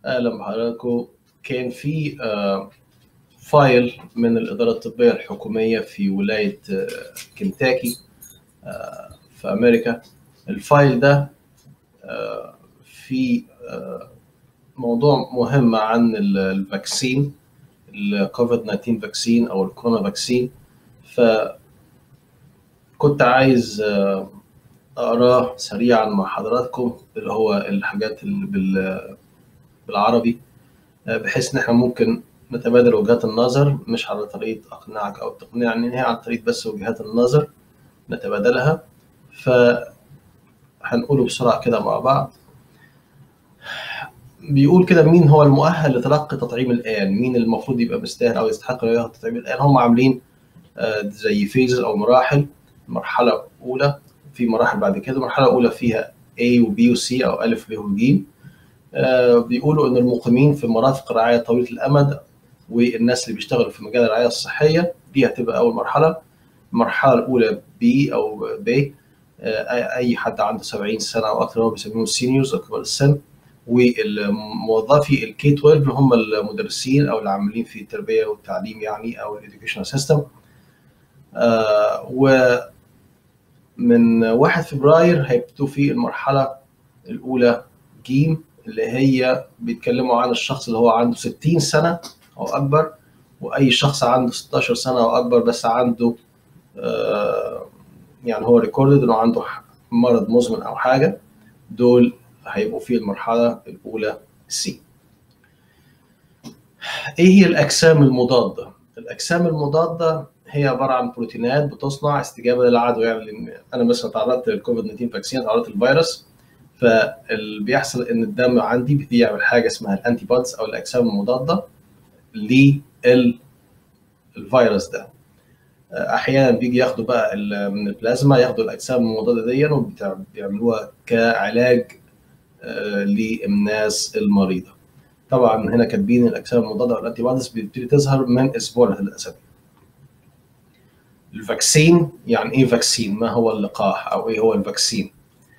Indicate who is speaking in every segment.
Speaker 1: اهلا بحضراتكم كان في آه، فايل من الاداره الطبيه الحكوميه في ولايه آه، كنتاكي آه، في امريكا الفايل ده آه، في آه، موضوع مهم عن ال- الفاكسين الكوفيد 19 فاكسين او الكورونا فاكسين فكنت عايز آه، اقراه سريعا مع حضراتكم اللي هو الحاجات اللي بال- بالعربي آه، بحيث ان احنا ممكن نتبادل وجهات النظر مش على طريقه اقنعك او تقنعني هي عن طريقه بس وجهات النظر نتبادلها فهنقوله بسرعه كده مع بعض بيقول كده مين هو المؤهل لتلقي تطعيم الان مين المفروض يبقى مستاهل او يستحق انه ياخد تطعيم الان هم عاملين آه، زي فيزز او مراحل مرحله اولى في مراحل بعد كده المرحله الاولى فيها A و B و C او الف ب و ج آه، بيقولوا ان المقيمين في مرافق الرعايه طويله الامد والناس اللي بيشتغلوا في مجال الرعايه الصحيه دي هتبقى اول مرحله المرحله الاولى B او B آه، اي حد عنده 70 سنه او اكثر هو بيسموهم السينيورز او كبار السن والموظفي الكي 12 اللي هم المدرسين او العاملين في التربيه والتعليم يعني او الاديوكيشن سيستم ومن 1 فبراير هيبتدوا في المرحله الاولى جيم اللي هي بيتكلموا عن الشخص اللي هو عنده 60 سنه او اكبر واي شخص عنده 16 سنه او اكبر بس عنده آه، يعني هو ريكوردد انه عنده مرض مزمن او حاجه دول هيبقوا في المرحله الاولى سي ايه هي الاجسام المضاده الاجسام المضاده هي عباره عن بروتينات بتصنع استجابه للعدوى يعني لأن انا مثلا تعرضت للكوفيد 19 فاكسين تعرضت للفيروس فاللي بيحصل ان الدم عندي بيعمل حاجه اسمها الانتي بودز او الاجسام المضاده للفيروس ده احيانا بيجي ياخدوا بقى ال- من البلازما ياخدوا الاجسام المضاده دي وبيعملوها كعلاج آه، للناس المريضه طبعا هنا كاتبين الاجسام المضاده والانتي بوديز بتبتدي تظهر من اسبوع لثلاث اسابيع الفاكسين يعني ايه فاكسين ما هو اللقاح او ايه هو الفاكسين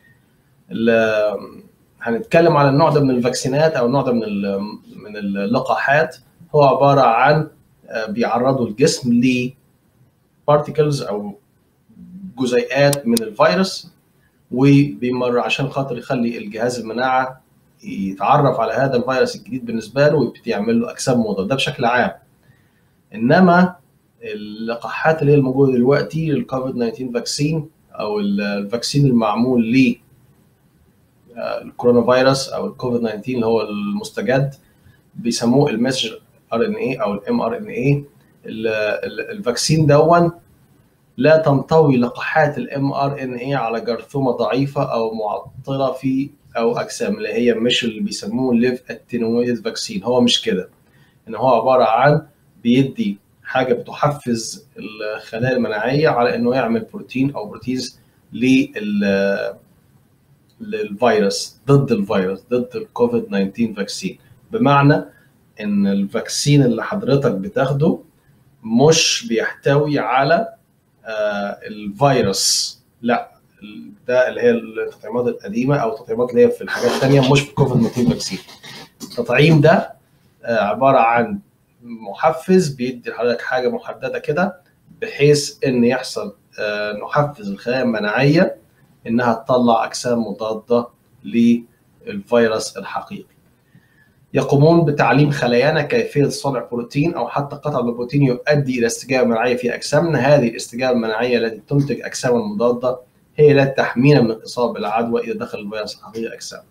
Speaker 1: ال- هنتكلم على النوع ده من الفاكسينات او النوع ده من ال- من اللقاحات هو عباره عن آه، بيعرضوا الجسم ل بارتيكلز او جزيئات من الفيروس وبيمر عشان خاطر يخلي الجهاز المناعه يتعرف على هذا الفيروس الجديد بالنسبه له ويبتدي يعمل له اجسام مضاده ده بشكل عام انما اللقاحات اللي هي الموجوده دلوقتي الكوفيد 19 فاكسين او ال- الفاكسين المعمول ل آه، الكورونا فيروس او الكوفيد 19 اللي هو المستجد بيسموه المسج ار ان اي او الام ار ان اي الفاكسين دون لا تنطوي لقاحات الام ار ان اي على جرثومه ضعيفه او معطله في او اجسام اللي هي مش اللي بيسموه ليف اتنويتد فاكسين هو مش كده ان هو عباره عن بيدي حاجه بتحفز الخلايا المناعيه على انه يعمل بروتين او بروتيز لل للفيروس ضد الفيروس ضد الكوفيد 19 فاكسين بمعنى ان الفاكسين اللي حضرتك بتاخده مش بيحتوي على آه، الفيروس لا ال- ده اللي هي التطعيمات القديمه او التطعيمات اللي هي في الحاجات الثانيه مش في الكوفيد 19 فاكسين التطعيم ده آه، عباره عن محفز بيدي لحضرتك حاجه محدده كده بحيث ان يحصل آه، نحفز الخلايا المناعيه انها تطلع اجسام مضاده للفيروس الحقيقي يقومون بتعليم خلايانا كيفيه صنع بروتين او حتى قطع البروتين يؤدي الى استجابه مناعيه في اجسامنا هذه الاستجابه المناعيه التي تنتج اجساما مضاده هي التي تحمينا من الاصابه بالعدوى اذا دخل الفيروس الحقيقي اجسامنا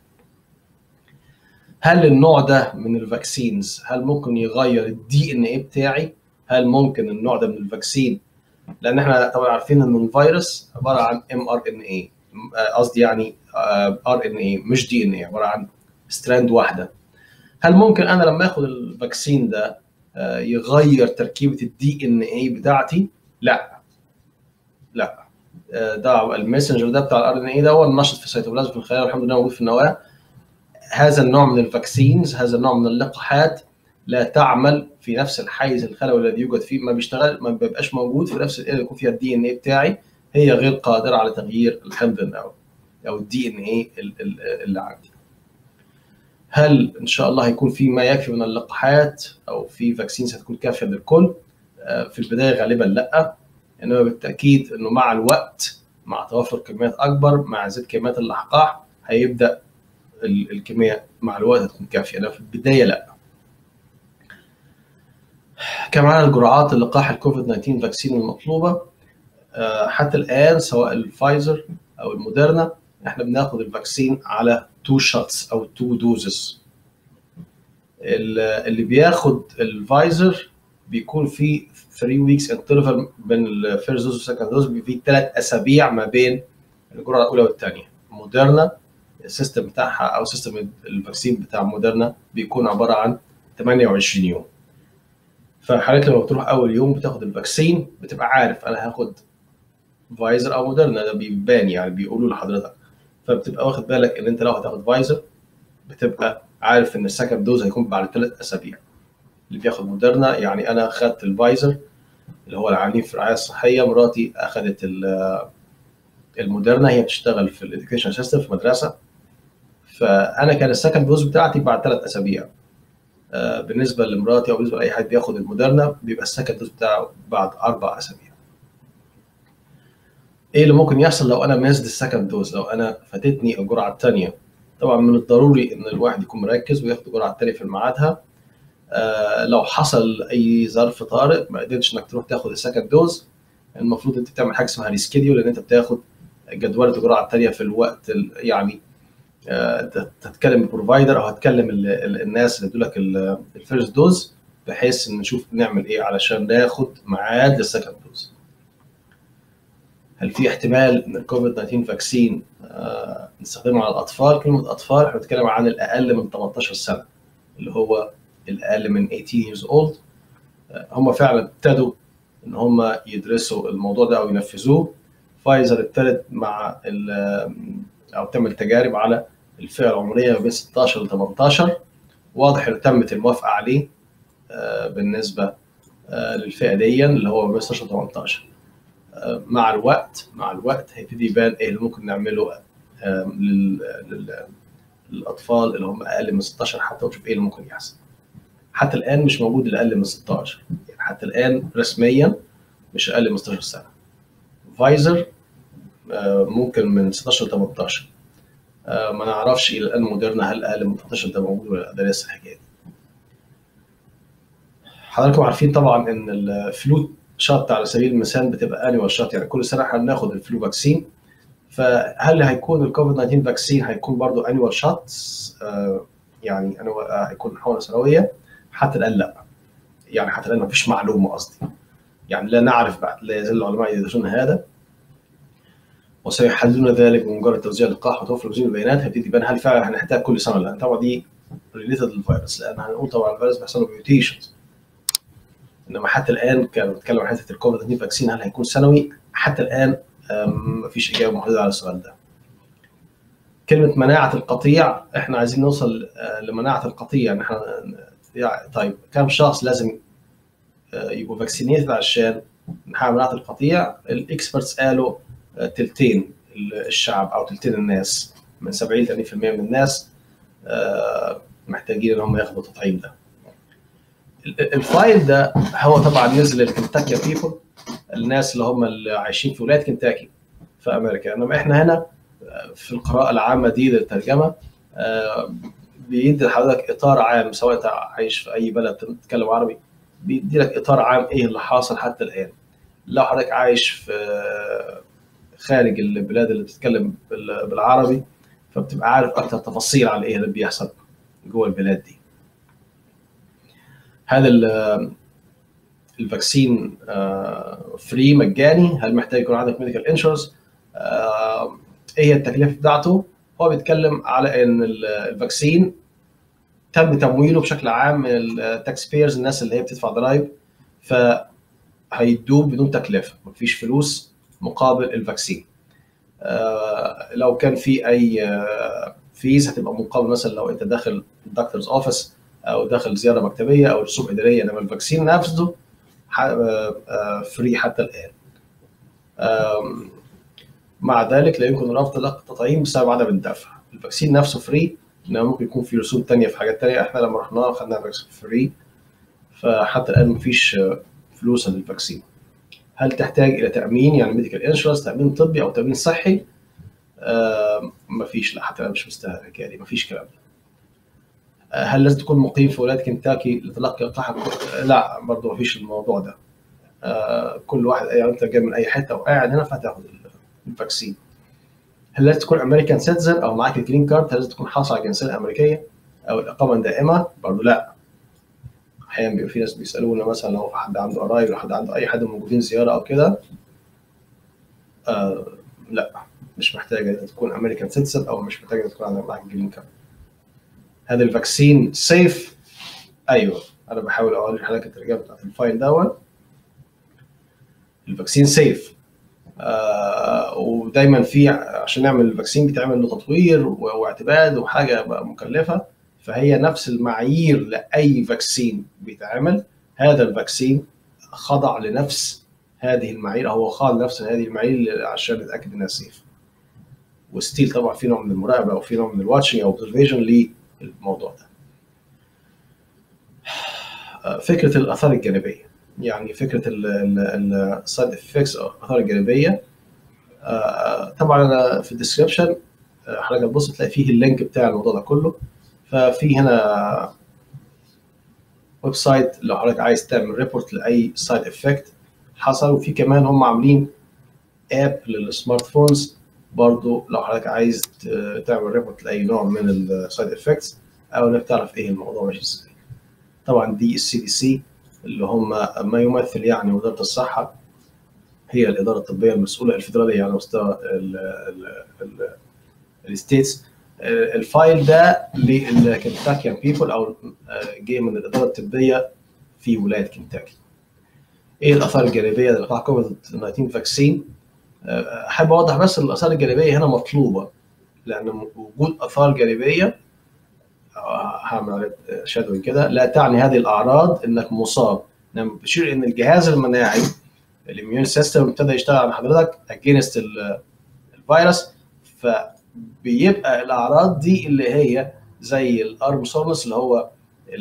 Speaker 1: هل النوع ده من الفاكسينز هل ممكن يغير الدي ان اي بتاعي هل ممكن النوع ده من الفاكسين لان احنا طبعا عارفين ان الفيروس عباره عن ام ار ان اي قصدي يعني ار ان اي مش دي ان اي عباره عن ستراند واحده هل ممكن انا لما اخد الفاكسين ده آه، يغير تركيبه الدي ان اي بتاعتي لا لا آه، ده الماسنجر ده بتاع الار ان اي ده هو النشط في السيتوبلازم في الخلايا والحمد لله موجود في النواه هذا النوع من الفاكسينز هذا النوع من اللقاحات لا تعمل في نفس الحيز الخلوي الذي يوجد فيه ما بيشتغل ما بيبقاش موجود في نفس اللي يكون فيها الدي ان اي بتاعي هي غير قادره على تغيير الحمض النووي او الدي ان اي اللي عندي هل ان شاء الله هيكون في ما يكفي من اللقاحات او في فاكسينز هتكون كافيه للكل في البدايه غالبا لا انما بالتاكيد انه مع الوقت مع توفر كميات اكبر مع زيادة كميات اللقاح هيبدا الكميه مع الوقت هتكون كافيه انما في البدايه لا كمان الجرعات اللقاح الكوفيد 19 فاكسين المطلوبه حتى الان سواء الفايزر او الموديرنا احنا بناخد الفاكسين على تو شوتس او تو دوزز اللي بياخد الفايزر بيكون في 3 ويكس انترفال بين الفيرست دوز والسكند دوز في ثلاث اسابيع ما بين الجرعه الاولى والثانيه موديرنا السيستم بتاعها او سيستم الفاكسين بتاع موديرنا بيكون عباره عن 28 يوم فحضرتك لما بتروح اول يوم بتاخد الفاكسين بتبقى عارف انا هاخد فايزر او موديرنا ده بيبان يعني بيقولوا لحضرتك فبتبقى واخد بالك ان انت لو هتاخد فايزر بتبقى عارف ان السكند دوز هيكون بعد ثلاث اسابيع اللي بياخد موديرنا يعني انا خدت الفايزر اللي هو العاملين في الرعايه الصحيه مراتي اخذت الموديرنا هي بتشتغل في الاديوكيشن سيستم في مدرسه فانا كان السكند دوز بتاعتي بعد ثلاث اسابيع بالنسبه لمراتي او بالنسبه لاي حد بياخد الموديرنا بيبقى السكند دوز بتاعه بعد اربع اسابيع ايه اللي ممكن يحصل لو انا مازد السكند دوز لو انا فاتتني الجرعه الثانيه طبعا من الضروري ان الواحد يكون مركز وياخد الجرعه الثانيه في ميعادها آه لو حصل اي ظرف طارئ ما قدرتش انك تروح تاخد السكند دوز المفروض انت بتعمل حاجه اسمها ريسكيديول ان انت بتاخد جدوله الجرعه الثانيه في الوقت يعني آه تتكلم بروفايدر او هتكلم ال ال الناس اللي ادوا لك الفيرست دوز بحيث ان نشوف نعمل ايه علشان ناخد ميعاد للسكند دوز هل في احتمال ان الكوفيد 19 فاكسين آه نستخدمه على الاطفال كلمه اطفال احنا بنتكلم عن الاقل من 18 سنه اللي هو الاقل من 18 years old هم فعلا ابتدوا ان هم يدرسوا الموضوع ده او ينفذوه فايزر ابتدت مع او تعمل تجارب على الفئه العمريه ما بين 16 ل 18 واضح ان تمت الموافقه عليه بالنسبه للفئه دي اللي هو ما بين 16 ل 18 مع الوقت مع الوقت هيبتدي يبان ايه اللي ممكن نعمله للاطفال اللي هم اقل من 16 حتى ونشوف ايه اللي ممكن يحصل حتى الان مش موجود الاقل من 16 يعني حتى الان رسميا مش اقل من 16 سنه فايزر ممكن من 16 ل 18 ما نعرفش الى الان موديرنا هل اقل من 18 ده موجود ولا ده لسه الحكايه دي حضراتكم عارفين طبعا ان الفلو شات على سبيل المثال بتبقى انيوال شات يعني كل سنه احنا بناخد الفلو فاكسين فهل هيكون الكوفيد 19 فاكسين هيكون برضو انيوال شات يعني هيكون حوله سنويه حتى الان لا يعني حتى الان ما فيش معلومه قصدي يعني لا نعرف بعد لا يزال العلماء يدرسون هذا وسيحددون ذلك بمجرد توزيع اللقاح وتوفر وزير البيانات هيبتدي يبان هل فعلا هنحتاج كل سنه ولا لا طبعا دي ريليتد للفيروس لان هنقول طبعا الفيروس بيحصل له ميوتيشنز انما حتى الان كانوا بيتكلموا عن حته الكوفيد 19 فاكسين هل هيكون سنوي حتى الان ما فيش اجابه محدده على السؤال ده كلمه مناعه القطيع احنا عايزين نوصل لمناعه القطيع ان احنا طيب كم شخص لازم يبقوا فاكسينيتد عشان نحقق مناعه القطيع الاكسبرتس قالوا تلتين الشعب او تلتين الناس من 70 ل 80% من الناس محتاجين ان هم ياخدوا التطعيم ده الفايل ده هو طبعا نزل للكنتاكي بيبل الناس اللي هم اللي عايشين في ولايه كنتاكي في امريكا انما احنا هنا في القراءه العامه دي للترجمه بيدي لحضرتك اطار عام سواء انت عايش في اي بلد بتتكلم عربي بيدي لك اطار عام ايه اللي حاصل حتى الان لو حضرتك عايش في خارج البلاد اللي بتتكلم بالعربي فبتبقى عارف اكتر تفاصيل على ايه اللي بيحصل جوه البلاد دي هذا الفاكسين فري مجاني هل محتاج يكون عندك ميديكال انشورنس ايه هي التكلفه بتاعته هو بيتكلم على ان الفاكسين تم تمويله بشكل عام من التاكس بيرز الناس اللي هي بتدفع ضرائب فهيدوب بدون تكلفه مفيش فلوس مقابل الفاكسين آه لو كان في اي آه فيز هتبقى مقابل مثلا لو انت داخل الدكتورز اوفيس او داخل زياره مكتبيه او رسوم اداريه انما الفاكسين نفسه آه فري حتى الان مع ذلك لا يمكن رفض التطعيم بسبب عدم الدفع الفاكسين نفسه فري انما ممكن يكون في رسوم تانية في حاجات تانية احنا لما رحنا خدنا فاكسين فري فحتى الان مفيش فلوس للفاكسين هل تحتاج الى تامين يعني ميديكال انشورنس تامين طبي او تامين صحي آه مفيش لا حتى انا مش مستاهل الحكايه دي مفيش كلام آه هل لازم تكون مقيم في ولايه كنتاكي لتلقي لقاحك لا برضه مفيش الموضوع ده آه كل واحد يعني انت جاي من اي حته وقاعد هنا فهتاخد الفاكسين هل لازم تكون امريكان سيتيزن او معاك الجرين كارد هل لازم تكون حاصل على الجنسيه الامريكيه او الاقامه الدائمه برضه لا احيانا بيبقى في ناس بيسالونا مثلا لو حد عنده قرايب لو حد عنده اي حد موجودين زياره او كده آه لا مش محتاجه تكون امريكان سيتيزن او مش محتاجه تكون معاك جرين كارد هذا الفاكسين سيف ايوه انا بحاول اوري لحضرتك الترجمه بتاعت الفايل دوت الفاكسين سيف آه ودايما في عشان نعمل الفاكسين بيتعمل له تطوير واعتماد وحاجه مكلفه فهي نفس المعايير لاي فاكسين بيتعمل هذا الفاكسين خضع لنفس هذه المعايير هو خاضع لنفس هذه المعايير عشان نتاكد انها سيف وستيل طبعا في نوع من المراقبه او في نوع من الواتشنج او اوبزرفيشن للموضوع ده فكره الاثار الجانبيه يعني فكره السايد افكتس او الاثار الجانبيه طبعا انا في الديسكربشن حضرتك تبص تلاقي فيه اللينك بتاع الموضوع ده كله ففي هنا ويب سايت لو حضرتك عايز تعمل ريبورت لاي سايد افكت حصل وفي كمان هم عاملين اب للسمارت فونز برضو لو حضرتك عايز تعمل ريبورت لاي نوع من السايد افكتس او انك تعرف ايه الموضوع ماشي ازاي طبعا دي السي دي سي اللي هم ما يمثل يعني وزاره الصحه هي الاداره الطبيه المسؤوله الفدراليه على مستوى الستيتس الفايل ده للكنتاكيان بيبل او جاي من الاداره الطبيه في ولايه كنتاكي. ايه الاثار الجانبيه للقاح كوفيد 19 فاكسين؟ احب اوضح بس الاثار الجانبيه هنا مطلوبه لان وجود اثار جانبيه هعمل عليه شادوينج كده لا تعني هذه الاعراض انك مصاب انما بتشير ان الجهاز المناعي الاميون سيستم ابتدى يشتغل على حضرتك اجينست الفيروس فبيبقى الاعراض دي اللي هي زي الارم سورنس اللي هو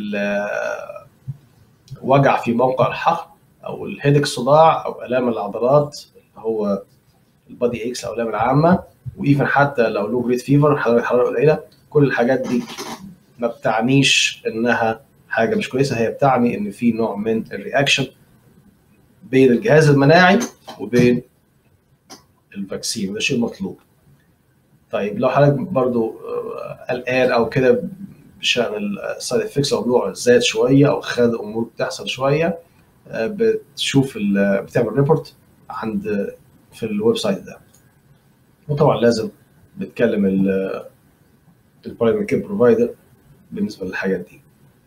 Speaker 1: وجع في موقع الحقن او الهيدك صداع او الام العضلات اللي هو البادي اكس او الالام العامه وايفن حتى لو لو جريد فيفر حراره قليله كل الحاجات دي ما بتعنيش انها حاجه مش كويسه هي بتعني ان في نوع من الرياكشن بين الجهاز المناعي وبين الفاكسين ده شيء مطلوب طيب لو حضرتك برضو قلقان او كده بشان السايد افكتس او الموضوع زاد شويه او خد امور بتحصل شويه بتشوف بتعمل ريبورت عند في الويب سايت ده وطبعا لازم بتكلم البرايمري كير بروفايدر بالنسبه للحاجات دي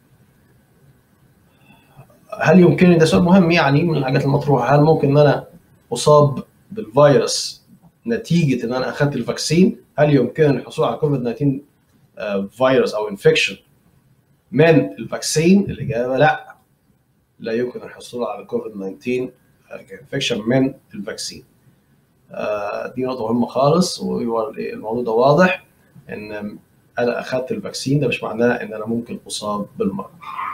Speaker 1: هل يمكنني ده سؤال مهم يعني من الحاجات المطروحه هل ممكن ان انا اصاب بالفيروس نتيجه ان انا اخذت الفاكسين هل يمكنني الحصول على كوفيد 19 فيروس او انفكشن من الفاكسين الاجابه لا لا يمكن الحصول على كوفيد 19 انفكشن من الفاكسين دي نقطه مهمه خالص والموضوع ده واضح ان انا اخذت الفاكسين ده مش معناه ان انا ممكن اصاب بالمرض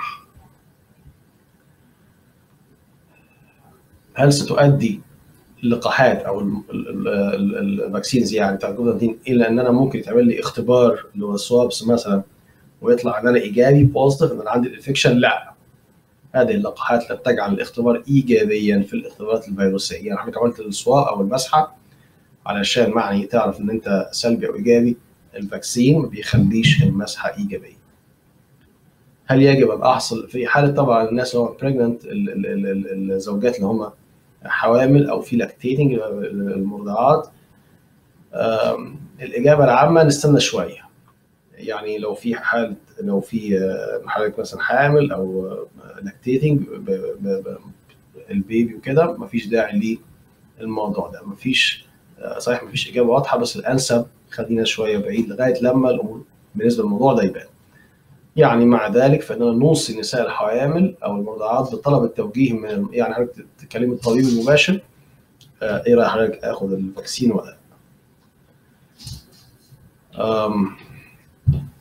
Speaker 1: هل ستؤدي اللقاحات او الفاكسينز يعني بتاعت كوفيد 19 الى ان انا ممكن يتعمل لي اختبار اللي هو السوابس مثلا ويطلع ان انا ايجابي بوزيتيف ان انا عندي الانفكشن لا هذه اللقاحات لا تجعل الاختبار ايجابيا في الاختبارات الفيروسيه يعني حضرتك عملت السواب او المسحه علشان معني تعرف ان انت سلبي او ايجابي الفاكسين ما بيخليش المسحه ايجابيه هل يجب ان احصل في حاله طبعا الناس اللي هم بريجننت الزوجات اللي هم حوامل او في لاكتيتنج المرضعات الاجابه العامه نستنى شويه يعني لو في حاله لو في حضرتك مثلا حامل او لاكتيتنج البيبي وكده مفيش داعي للموضوع ده مفيش صحيح مفيش اجابه واضحه بس الانسب خلينا شويه بعيد لغايه لما الامور بالنسبه للموضوع ده يبان يعني مع ذلك فاننا نوصي النساء الحوامل او المرضعات بطلب التوجيه من يعني حضرتك تكلم الطبيب المباشر آه ايه رايك حضرتك اخد الفاكسين ولا لا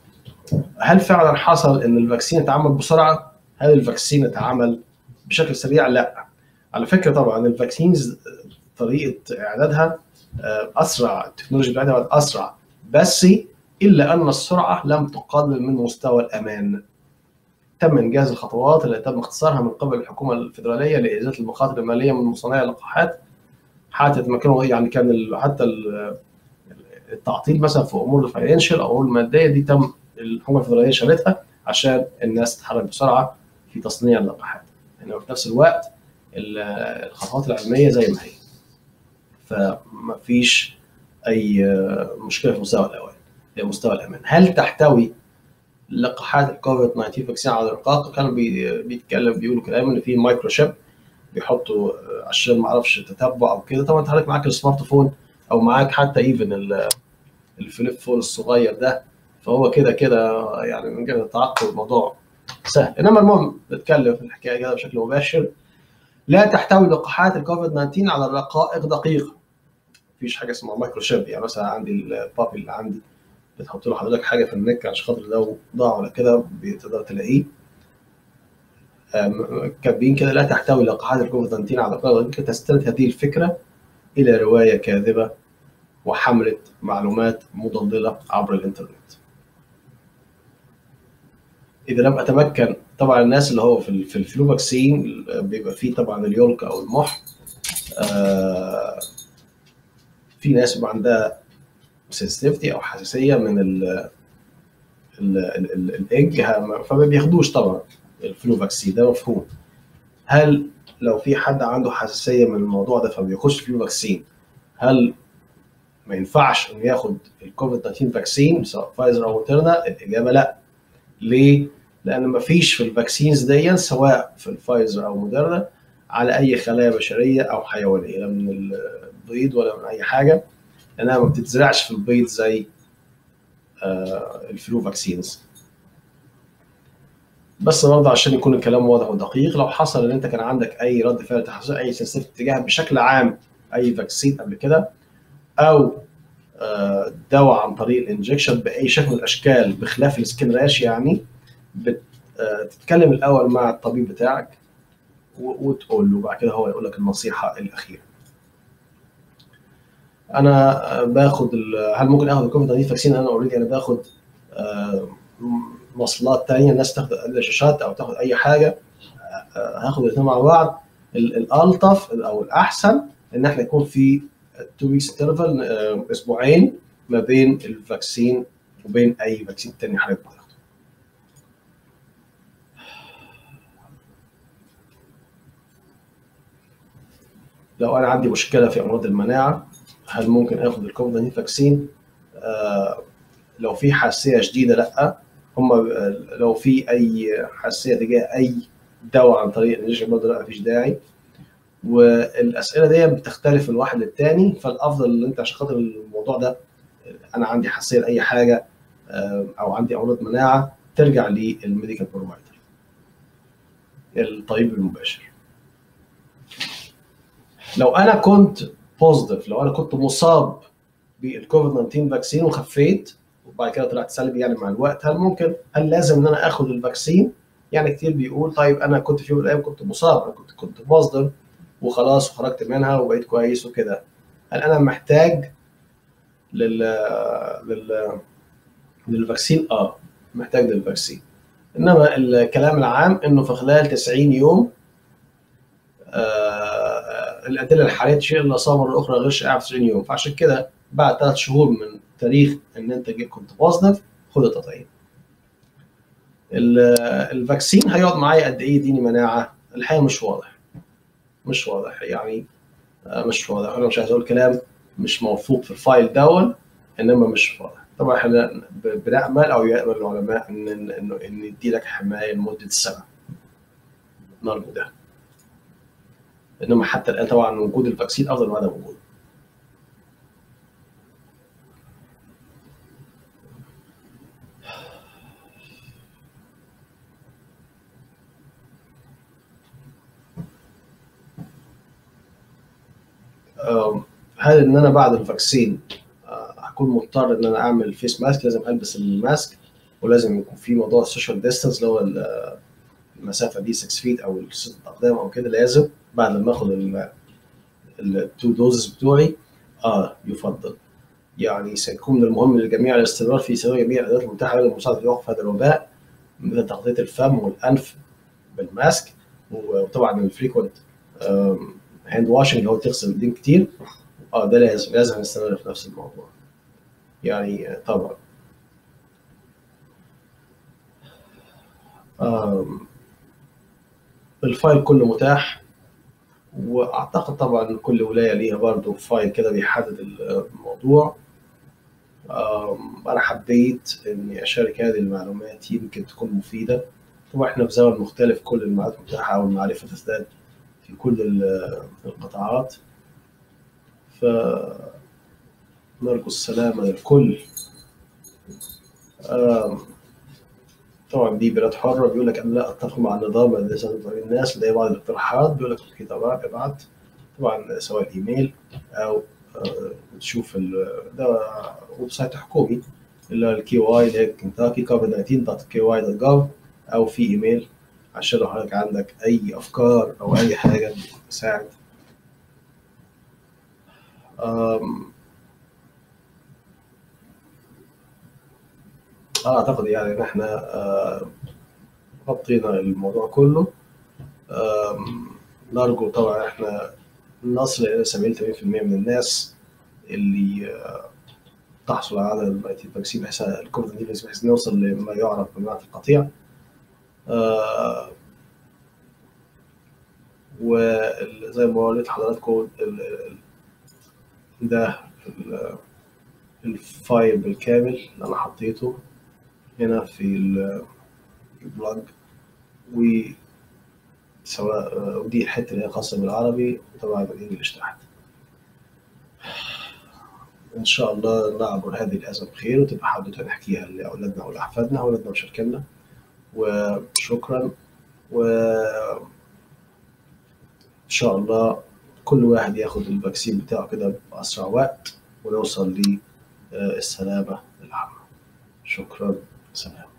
Speaker 1: هل فعلا حصل ان الفاكسين اتعمل بسرعه؟ هل الفاكسين اتعمل بشكل سريع؟ لا. على فكره طبعا الفاكسينز طريقه اعدادها آه، اسرع التكنولوجيا بتاعتها اسرع بس الا ان السرعه لم تقلل من مستوى الامان. تم انجاز الخطوات اللي تم اختصارها من قبل الحكومه الفدراليه لازاله المخاطر الماليه من مصنعي اللقاحات حتى يتمكنوا يعني كان ال- حتى ال- التعطيل مثلا في امور الفاينانشال او امور الماديه دي تم الحكومه الفدراليه شالتها عشان الناس تتحرك بسرعه في تصنيع اللقاحات انما في نفس الوقت ال- الخطوات العلميه زي ما هي فما فيش اي مشكله في مستوى الامان في مستوى الامان هل تحتوي لقاحات الكوفيد 19 فاكسين على الرقاق كانوا بي- بيتكلم بيقولوا كلام ان في مايكرو شيب بيحطوا عشان ما اعرفش تتبع او كده طبعا انت حضرتك معاك السمارت فون او معاك حتى ايفن الفليب فون الصغير ده فهو كده كده يعني من غير التعقد الموضوع سهل انما المهم نتكلم في الحكايه كده بشكل مباشر لا تحتوي لقاحات الكوفيد 19 على رقائق دقيقه مفيش حاجه اسمها مايكرو شيب يعني مثلا عندي البابي اللي عندي بتحط له حضرتك حاجه في النك عشان خاطر لو ضاع ولا كده بتقدر تلاقيه أم، كاتبين كده لا تحتوي لقاحات الكوفيد 19 على رقائق دقيقه تستند هذه الفكره الى روايه كاذبه وحمله معلومات مضلله عبر الانترنت. اذا لم اتمكن طبعا الناس اللي هو في ال- في الفلو فاكسين بيبقى فيه طبعا اليولك او المح آه، في ناس بيبقى عندها سنسيتيفيتي او حساسيه من ال ال- ال- ال- الايج ه- فما بياخدوش طبعا الفلو فاكسين ده مفهوم هل لو في حد عنده حساسيه من الموضوع ده فبيخش فلو فاكسين هل ما ينفعش انه ياخد الكوفيد 19 فاكسين سواء فايزر او موديرنا الاجابه لا ليه؟ لان ما فيش في الفاكسينز دي سواء في الفايزر او موديرنا على اي خلايا بشريه او حيوانيه لا من البيض ولا من اي حاجه لانها ما بتتزرعش في البيض زي آه، الفلو فاكسينز بس برضه عشان يكون الكلام واضح ودقيق لو حصل ان انت كان عندك اي رد فعل تحسس اي سنسيتيف اتجاه بشكل عام اي فاكسين قبل كده او آه، دواء عن طريق الانجكشن باي شكل من الاشكال بخلاف السكين راش يعني بت- آه، تتكلم الاول مع الطبيب بتاعك و- وتقول له بعد كده هو يقول لك النصيحه الاخيره. انا آه، باخد ال- هل ممكن اخد الكوفيد 19 فاكسين انا اوريدي انا باخد آه، م- مواصلات تانية الناس تاخد الشاشات او تاخد اي حاجه آه، هاخد الاثنين مع بعض ال- الالطف او الاحسن ان احنا يكون في 2 ويكس انترفال اسبوعين ما بين الفاكسين وبين اي فاكسين تاني حضرتك بتاخده. لو انا عندي مشكله في امراض المناعه هل ممكن اخد الكوفيد 19 فاكسين؟ آه لو في حساسيه شديده لا هم لو في اي حساسيه تجاه اي دواء عن طريق الانجكشن برضه لا مفيش داعي والاسئله دي بتختلف من واحد للتاني فالافضل ان انت عشان خاطر الموضوع ده انا عندي حساسيه لاي حاجه آه، او عندي امراض مناعه ترجع للميديكال بروفايدر الطبيب المباشر لو انا كنت بوزيتيف لو انا كنت مصاب بالكوفيد 19 فاكسين وخفيت وبعد كده طلعت سلبي يعني مع الوقت هل ممكن هل لازم ان انا اخد الفاكسين يعني كتير بيقول طيب انا كنت في يوم من الايام كنت مصاب انا كنت كنت بوزيتيف وخلاص وخرجت منها وبقيت كويس وكده هل انا محتاج لل لل للفاكسين اه محتاج للفاكسين انما الكلام العام انه في خلال 90 يوم آه الادله الحاليه تشير الى اصابه الاخرى غير شائعه في 90 يوم فعشان كده بعد ثلاث شهور من تاريخ ان انت جيت كنت بوزيتيف خد التطعيم ال- الفاكسين هيقعد معايا قد ايه يديني مناعه الحقيقه مش واضح مش واضح يعني آه، مش واضح انا مش عايز اقول كلام مش موثوق في الفايل دون انما مش واضح طبعا احنا ب- بنامل او يامل العلماء ان ان انه ان يدي لك حمايه لمده سنه نرجو ده انما حتى الان طبعا وجود الفاكسين افضل من عدم وجوده آم، هل ان انا بعد الفاكسين آه، هكون مضطر ان انا اعمل فيس ماسك لازم البس الماسك ولازم يكون في موضوع السوشيال ديستانس اللي هو ال- المسافه دي 6 فيت او ست اقدام او كده لازم بعد ما اخد التو دوزز بتوعي اه يفضل يعني سيكون من المهم للجميع الاستمرار في استخدام جميع الادوات المتاحه للمساعده في وقف هذا الوباء مثل تغطيه الفم والانف بالماسك وطبعا الفريكونت هاند واشنج اللي هو تغسل ايدين كتير اه ده لازم لازم نستمر في نفس الموضوع يعني آه، طبعا آم، الفايل كله متاح واعتقد طبعا كل ولايه ليها برضه فايل كده بيحدد الموضوع آم، انا حبيت اني اشارك هذه المعلومات يمكن تكون مفيده طبعا احنا في زمن مختلف كل المعلومات متاحه والمعرفه تزداد في كل ال- القطاعات ف نرجو السلامه للكل آم، طبعا دي بلاد حرة بيقول لك أنا لا أتفق مع النظام الذي سيطر عليه الناس لدي بعض الاقتراحات بيقول لك اوكي طبعا ابعت طبعا سواء ايميل أو آه، تشوف ال- ده ويب سايت حكومي اللي هو الكي واي اللي هي كنتاكي كوفيد 19 دوت كي واي دوت جوف أو في ايميل عشان لو حضرتك عندك أي أفكار أو أي حاجة تساعد آم، أعتقد يعني إن إحنا آه، غطينا الموضوع كله آم، نرجو طبعا احنا نصل الى 70 80% من الناس اللي آه، تحصل على الفيتامين فاكسين بحيث الكوفيد بحيث بحيث نوصل لما يعرف بمناعة القطيع آه، وزي ما قلت لحضراتكم ال- ال- ده ال- الفايل بالكامل اللي انا حطيته هنا في ال- البلوج و سواء آه، ودي الحته اللي هي خاصه بالعربي وطبعا بالانجلش تحت ان شاء الله نعبر هذه الازمه بخير وتبقى حدوته نحكيها لاولادنا ولاحفادنا اولادنا وشركنا وشكرا و ان شاء الله كل واحد ياخد الفاكسين بتاعه كده باسرع وقت ونوصل للسلامه العامه شكرا سلام